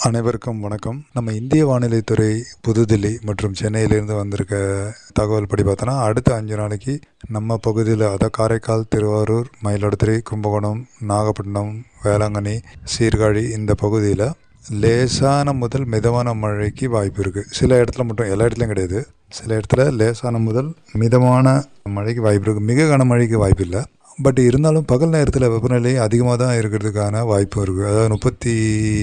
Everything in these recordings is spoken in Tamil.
அனைவருக்கும் வணக்கம் நம்ம இந்திய வானிலைத்துறை புதுதில்லி மற்றும் சென்னையிலிருந்து வந்திருக்க தகவல் படி பார்த்தோன்னா அடுத்த அஞ்சு நாளைக்கு நம்ம பகுதியில் அதாவது காரைக்கால் திருவாரூர் மயிலாடுதுறை கும்பகோணம் நாகப்பட்டினம் வேளாங்கண்ணி சீர்காழி இந்த பகுதியில் லேசான முதல் மிதமான மழைக்கு வாய்ப்பு இருக்குது சில இடத்துல மட்டும் எல்லா இடத்துலையும் கிடையாது சில இடத்துல லேசான முதல் மிதமான மழைக்கு வாய்ப்பு இருக்குது மிக கனமழைக்கு வாய்ப்பு இல்லை பட் இருந்தாலும் பகல் நேரத்தில் வெப்பநிலை அதிகமாக தான் இருக்கிறதுக்கான வாய்ப்பு இருக்குது அதாவது முப்பத்தி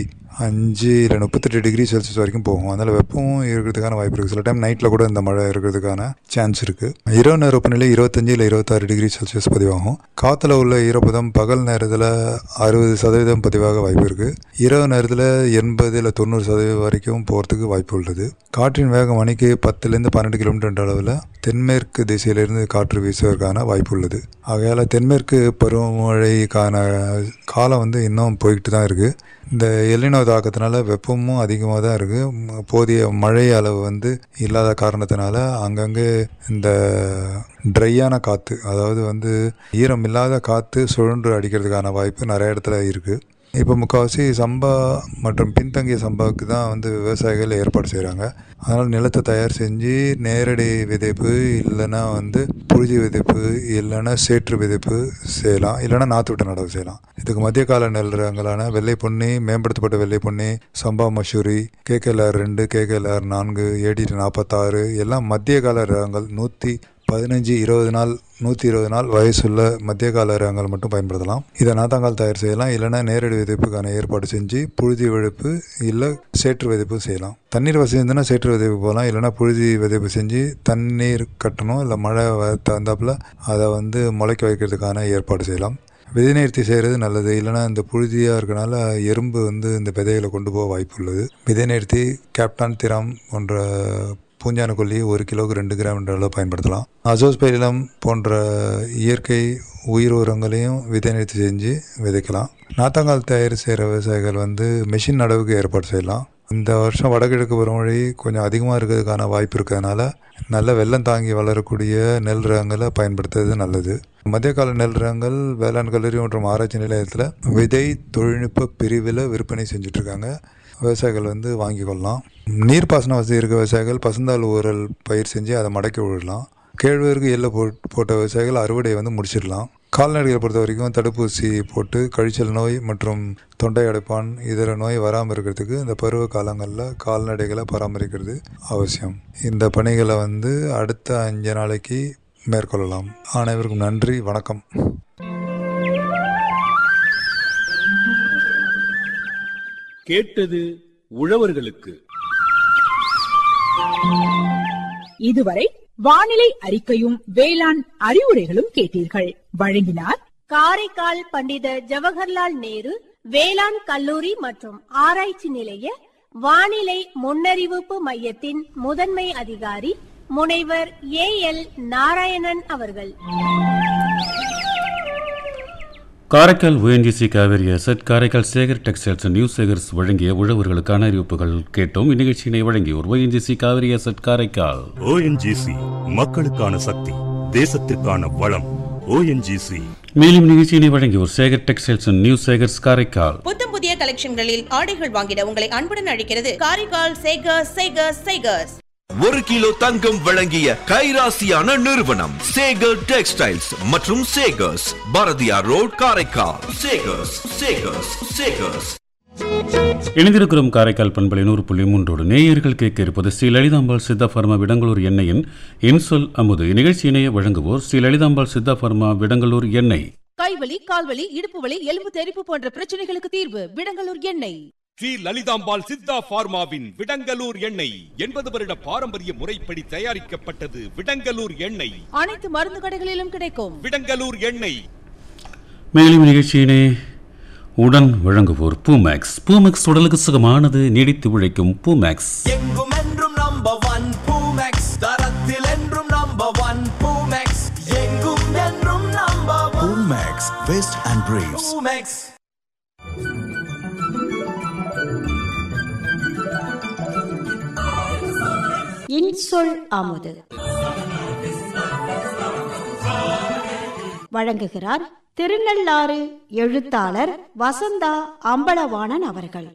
அஞ்சு இல்லை முப்பத்தெட்டு டிகிரி செல்சியஸ் வரைக்கும் போகும் அதனால் வெப்பமும் இருக்கிறதுக்கான வாய்ப்பு இருக்குது சில டைம் நைட்டில் கூட இந்த மழை இருக்கிறதுக்கான சான்ஸ் இருக்குது இரவு நேர வெப்பநிலை இருபத்தஞ்சு இல்லை இருபத்தாறு டிகிரி செல்சியஸ் பதிவாகும் காற்றுல உள்ள ஈரப்பதம் பகல் நேரத்தில் அறுபது சதவீதம் பதிவாக வாய்ப்பு இருக்குது இரவு நேரத்தில் எண்பது இல்லை தொண்ணூறு சதவீதம் வரைக்கும் போகிறதுக்கு வாய்ப்பு உள்ளது காற்றின் வேகம் மணிக்கு பத்துலேருந்து பன்னெண்டு கிலோமீட்டர் அளவில் தென்மேற்கு திசையிலிருந்து காற்று வீசுவதற்கான வாய்ப்பு உள்ளது ஆகையால் தென்மேற்கு பருவமழைக்கான காலம் வந்து இன்னும் போய்கிட்டு தான் இருக்குது இந்த எல்லினோ தாக்கத்தினால வெப்பமும் அதிகமாக தான் இருக்குது போதிய மழை அளவு வந்து இல்லாத காரணத்தினால அங்கங்கே இந்த ட்ரையான காற்று அதாவது வந்து ஈரம் இல்லாத காற்று சுழன்று அடிக்கிறதுக்கான வாய்ப்பு நிறைய இடத்துல இருக்குது இப்போ முக்கால்வாசி சம்பா மற்றும் பின்தங்கிய சம்பாவுக்கு தான் வந்து விவசாயிகள் ஏற்பாடு செய்கிறாங்க அதனால் நிலத்தை தயார் செஞ்சு நேரடி விதைப்பு இல்லைன்னா வந்து புழுதி விதைப்பு இல்லைன்னா சேற்று விதைப்பு செய்யலாம் இல்லைன்னா நாற்று விட்டு நடவு செய்யலாம் இதுக்கு மத்திய கால நெல் ரகங்களான வெள்ளை பொன்னி மேம்படுத்தப்பட்ட வெள்ளை பொன்னி சம்பா மசூரி கேகேஎல்ஆர் ரெண்டு கேகேஎல்ஆர் நான்கு ஏடிடி நாற்பத்தாறு எல்லாம் மத்திய கால ரகங்கள் நூற்றி பதினஞ்சு இருபது நாள் நூற்றி இருபது நாள் வயசுள்ள மத்திய கால ரகங்கள் மட்டும் பயன்படுத்தலாம் இதை நாத்தாங்கால் தயார் செய்யலாம் இல்லைன்னா நேரடி விதைப்புக்கான ஏற்பாடு செஞ்சு புழுதி விதைப்பு இல்லை சேற்று விதைப்பு செய்யலாம் தண்ணீர் வசதி இருந்ததுன்னா சேற்று விதைப்பு போகலாம் இல்லைன்னா புழுதி விதைப்பு செஞ்சு தண்ணீர் கட்டணும் இல்லை மழை தகுந்தாப்புல அதை வந்து முளைக்க வைக்கிறதுக்கான ஏற்பாடு செய்யலாம் விதை நேர்த்தி செய்கிறது நல்லது இல்லைனா இந்த புழுதியாக இருக்கனால எறும்பு வந்து இந்த விதைகளை கொண்டு போக வாய்ப்பு உள்ளது விதை நேர்த்தி கேப்டான் திராம் போன்ற பூஞ்சான கொல்லி ஒரு கிலோவுக்கு ரெண்டு கிராம் என்ற அளவு பயன்படுத்தலாம் அசோஸ்பைரிலம் போன்ற இயற்கை உயிர் உரங்களையும் விதை நிறுத்தி செஞ்சு விதைக்கலாம் நாத்தாங்கால் தயார் செய்கிற விவசாயிகள் வந்து மிஷின் நடவுக்கு ஏற்பாடு செய்யலாம் இந்த வருஷம் வடகிழக்கு பருவமழை கொஞ்சம் அதிகமாக இருக்கிறதுக்கான வாய்ப்பு இருக்கிறதுனால நல்ல வெள்ளம் தாங்கி வளரக்கூடிய நெல் ரகங்களை பயன்படுத்துறது நல்லது மத்திய கால நெல் ரகங்கள் வேளாண் கல்லூரி மற்றும் ஆராய்ச்சி நிலையத்தில் விதை தொழில்நுட்ப பிரிவில் விற்பனை செஞ்சுட்ருக்காங்க விவசாயிகள் வந்து வாங்கி கொள்ளலாம் நீர்ப்பாசன வசதி இருக்க விவசாயிகள் பசுந்தாள் ஊரல் பயிர் செஞ்சு அதை மடக்கி விடலாம் கேழ்வருக்கு எல்லை போ போட்ட விவசாயிகள் அறுவடையை வந்து முடிச்சிடலாம் கால்நடைகளை பொறுத்த வரைக்கும் தடுப்பூசி போட்டு கழிச்சல் நோய் மற்றும் தொண்டை அடைப்பான் இதர நோய் வராமல் இருக்கிறதுக்கு இந்த பருவ காலங்களில் கால்நடைகளை பராமரிக்கிறது அவசியம் இந்த பணிகளை வந்து அடுத்த அஞ்சு நாளைக்கு மேற்கொள்ளலாம் அனைவருக்கும் நன்றி வணக்கம் கேட்டது உழவர்களுக்கு இதுவரை வானிலை அறிக்கையும் வேளாண் அறிவுரைகளும் கேட்டீர்கள் வழங்கினார் காரைக்கால் பண்டித ஜவஹர்லால் நேரு வேளாண் கல்லூரி மற்றும் ஆராய்ச்சி நிலைய வானிலை முன்னறிவிப்பு மையத்தின் முதன்மை அதிகாரி முனைவர் ஏ எல் நாராயணன் அவர்கள் Karaikal ONGC Cauvery asset Karaikal Sekar textiles and new Sekars வழங்கிய உழவர்களுக்கான அறிவிப்புகள் கேட்டோம் இந்நிகழ்ச்சியினை வழங்கியோர் ONGC Cauvery asset Karaikal ONGC மக்களுக்கான சக்தி தேசத்திற்கான வளம் ஓஎன்ஜிசி மேலும் நிகழ்ச்சியினை வழங்கியோர் Sekar textiles and new Sekars Karaikal புத்தம் புதிய கலெக்ஷன்களில் ஆடைகள் வாங்கிட உங்களை அன்புடன் அழைக்கிறது காரைக்கால் சேகர்ஸ் சேகர்ஸ் சேகர்ஸ் ஒரு கிலோ தங்கம் வழங்கிய கைராசியான நிறுவனம் சேகர் டெக்ஸ்டைல்ஸ் மற்றும் சேகர்ஸ் பாரதியார் ரோட் காரைக்கால் சேகர்ஸ் சேகர்ஸ் சேகர்ஸ் இணைந்திருக்கிறோம் காரைக்கால் பண்பலை நூறு புள்ளி மூன்றோடு நேயர்கள் கேட்க இருப்பது ஸ்ரீ லலிதாம்பாள் சித்தா பர்மா விடங்களூர் எண்ணெயின் இன்சொல் அமுது இந்நிகழ்ச்சியினை வழங்குவோர் ஸ்ரீ லலிதாம்பாள் சித்தா பர்மா விடங்களூர் எண்ணெய் கைவலி கால்வலி இடுப்பு வலி எலும்பு தெறிப்பு போன்ற பிரச்சனைகளுக்கு தீர்வு விடங்கலூர் எண்ணெய் ஸ்ரீ லலிதாம்பாள் சித்தா பார்மாவின் விடங்கலூர் எண்ணெய் எண்பது வருட பாரம்பரிய முறைப்படி தயாரிக்கப்பட்டது விடங்கலூர் எண்ணெய் அனைத்து மருந்து கடைகளிலும் கிடைக்கும் விடங்கலூர் எண்ணெய் மேலும் நிகழ்ச்சியினை உடன் வழங்குவோர் பூமேக்ஸ் பூமேக்ஸ் உடலுக்கு சுகமானது நீடித்து உழைக்கும் பூமேக்ஸ் எங்கும் என்றும் நம்பர் ஒன் பூமெக்ஸ் தரத்தில் என்றும் நம்பர் ஒன் பூமெக்ஸ் எங்கும் என்றும் number one Max Vest and Briefs. Poomex இன்சொல் அமுது வழங்குகிறார் திருநள்ளாறு எழுத்தாளர் வசந்தா அம்பலவாணன் அவர்கள்